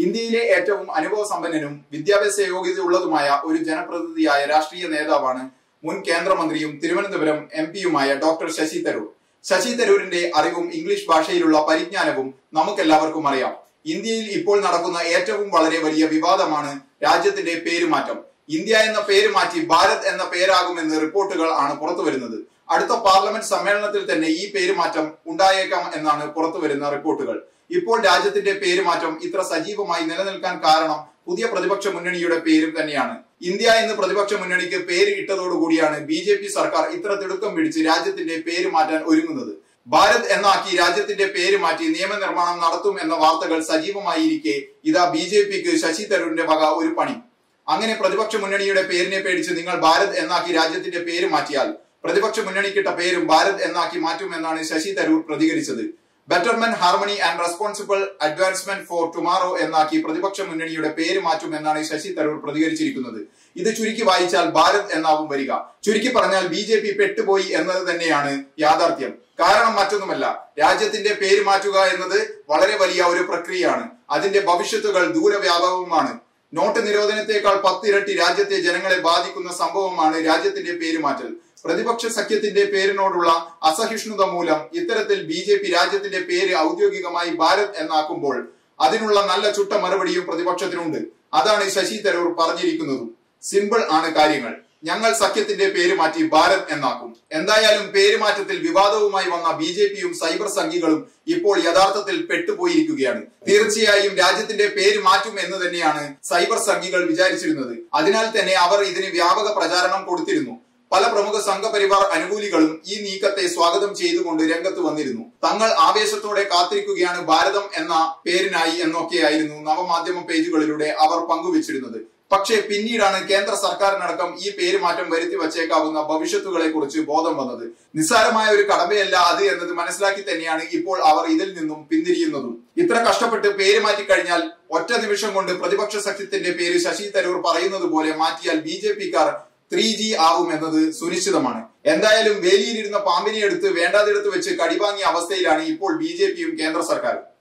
ഇന്ത്യയിലെ ഏറ്റവും അനുഭവ സമ്പന്നനും വിദ്യാഭ്യാസ യോഗ്യതയുള്ളതുമായ ഒരു ജനപ്രതിനിധിയായ രാഷ്ട്രീയ നേതാവാണ് മുൻ കേന്ദ്രമന്ത്രിയും തിരുവനന്തപുരം എം പിയുമായ ഡോക്ടർ ശശി തരൂർ ശശി തരൂരിന്റെ അറിവും ഇംഗ്ലീഷ് ഭാഷയിലുള്ള പരിജ്ഞാനവും നമുക്കെല്ലാവർക്കും അറിയാം ഇന്ത്യയിൽ ഇപ്പോൾ നടക്കുന്ന ഏറ്റവും വളരെ വലിയ വിവാദമാണ് രാജ്യത്തിന്റെ പേരുമാറ്റം ഇന്ത്യ എന്ന പേര് മാറ്റി ഭാരത് എന്ന പേരാകുമെന്ന് റിപ്പോർട്ടുകൾ ആണ് പുറത്തു വരുന്നത് അടുത്ത പാർലമെന്റ് സമ്മേളനത്തിൽ തന്നെ ഈ പേരുമാറ്റം ഉണ്ടായേക്കാം എന്നാണ് പുറത്തു വരുന്ന റിപ്പോർട്ടുകൾ ഇപ്പോൾ രാജ്യത്തിന്റെ പേരുമാറ്റം ഇത്ര സജീവമായി നിലനിൽക്കാൻ കാരണം പുതിയ പ്രതിപക്ഷ മുന്നണിയുടെ പേരും തന്നെയാണ് ഇന്ത്യ എന്ന് പ്രതിപക്ഷ മുന്നണിക്ക് പേര് ഇട്ടതോടുകൂടിയാണ് ബി ജെ പി സർക്കാർ ഇത്ര തിടുക്കം പിടിച്ച് രാജ്യത്തിന്റെ പേര് മാറ്റാൻ ഒരുങ്ങുന്നത് ഭാരത് എന്നാക്കി രാജ്യത്തിന്റെ പേര് മാറ്റി നിയമനിർമ്മാണം നടത്തും എന്ന വാർത്തകൾ സജീവമായിരിക്കെ ഇതാ ബി ജെ പിക്ക് ശശി തരൂരിന്റെ വക ഒരു പണി അങ്ങനെ പ്രതിപക്ഷ മുന്നണിയുടെ പേരിനെ പേടിച്ച് നിങ്ങൾ ഭാരത് എന്നാക്കി രാജ്യത്തിന്റെ പേര് മാറ്റിയാൽ പ്രതിപക്ഷ മുന്നണിക്കിട്ട പേരും ഭാരത് എന്നാക്കി മാറ്റുമെന്നാണ് ശശി തരൂർ പ്രതികരിച്ചത് betterment harmony and responsible advancement for tomorrow എന്നാക്കി പ്രതിപക്ഷ മുന്നണിയുടെ പേര് മാറ്റുമെന്നാണ് ശശി തരൂർ പ്രതികരിച്ചിരിക്കുന്നത് ഇത് ചുരുക്കി വായിച്ചാൽ ഭാരത് എന്നാവും വരിക ചുരുക്കി പറഞ്ഞാൽ ബി ജെ പി പെട്ടുപോയി എന്നത് തന്നെയാണ് യാഥാർത്ഥ്യം കാരണം മറ്റൊന്നുമല്ല രാജ്യത്തിന്റെ പേര് മാറ്റുക എന്നത് വളരെ വലിയ ഒരു പ്രക്രിയയാണ് അതിന്റെ ഭവിഷ്യത്തുകൾ ദൂരവ്യാപകവുമാണ് നോട്ട് നിരോധനത്തെക്കാൾ പത്തിരട്ടി രാജ്യത്തെ ജനങ്ങളെ ബാധിക്കുന്ന സംഭവമാണ് രാജ്യത്തിന്റെ പേരുമാറ്റൽ പ്രതിപക്ഷ സഖ്യത്തിന്റെ പേരിനോടുള്ള അസഹിഷ്ണുത മൂലം ഇത്തരത്തിൽ ബി ജെ പി രാജ്യത്തിന്റെ പേര് ഔദ്യോഗികമായി ഭാരത് എന്നാക്കുമ്പോൾ അതിനുള്ള നല്ല ചുട്ട മറുപടിയും പ്രതിപക്ഷത്തിനുണ്ട് അതാണ് ശശി തരൂർ പറഞ്ഞിരിക്കുന്നതും സിമ്പിൾ ആണ് കാര്യങ്ങൾ ഞങ്ങൾ സഖ്യത്തിന്റെ പേര് മാറ്റി ഭാരത് എന്നാക്കും എന്തായാലും പേരുമാറ്റത്തിൽ വിവാദവുമായി വന്ന ബി ജെ പിയും സൈബർ സംഘികളും ഇപ്പോൾ യഥാർത്ഥത്തിൽ പെട്ടുപോയിരിക്കുകയാണ് തീർച്ചയായും രാജ്യത്തിന്റെ പേര് മാറ്റും എന്ന് തന്നെയാണ് സൈബർ സംഘികൾ വിചാരിച്ചിരുന്നത് അതിനാൽ തന്നെ അവർ ഇതിന് വ്യാപക പ്രചാരണം കൊടുത്തിരുന്നു പല പ്രമുഖ സംഘപരിവാർ അനുകൂലികളും ഈ നീക്കത്തെ സ്വാഗതം ചെയ്തുകൊണ്ട് രംഗത്ത് വന്നിരുന്നു തങ്ങൾ ആവേശത്തോടെ കാത്തിരിക്കുകയാണ് ഭാരതം എന്ന പേരിനായി എന്നൊക്കെയായിരുന്നു നവമാധ്യമ പേജുകളിലൂടെ അവർ പങ്കുവച്ചിരുന്നത് പക്ഷേ പിന്നീടാണ് കേന്ദ്ര സർക്കാരിനടക്കം ഈ പേരുമാറ്റം വരുത്തി വച്ചേക്കാവുന്ന ഭവിഷ്യത്തുകളെ കുറിച്ച് ബോധം വന്നത് നിസ്സാരമായ ഒരു കടമയല്ല അത് എന്നത് മനസ്സിലാക്കി തന്നെയാണ് ഇപ്പോൾ അവർ ഇതിൽ നിന്നും പിന്തിരിയുന്നതും ഇത്ര കഷ്ടപ്പെട്ട് പേര് മാറ്റി കഴിഞ്ഞാൽ ഒറ്റ നിമിഷം കൊണ്ട് പ്രതിപക്ഷ സഖ്യത്തിന്റെ പേര് ശശി തരൂർ പറയുന്നത് പോലെ മാറ്റിയാൽ ബി ജെ പിക്കാർ ത്രീ ജി ആവുമെന്നത് സുനിശ്ചിതമാണ് എന്തായാലും വേലിയിലിരുന്ന പാമ്പിനെ എടുത്ത് വേണ്ടാതിടത്ത് വെച്ച് കടിവാങ്ങിയ അവസ്ഥയിലാണ് ഇപ്പോൾ ബി ജെ പിയും കേന്ദ്ര സർക്കാരും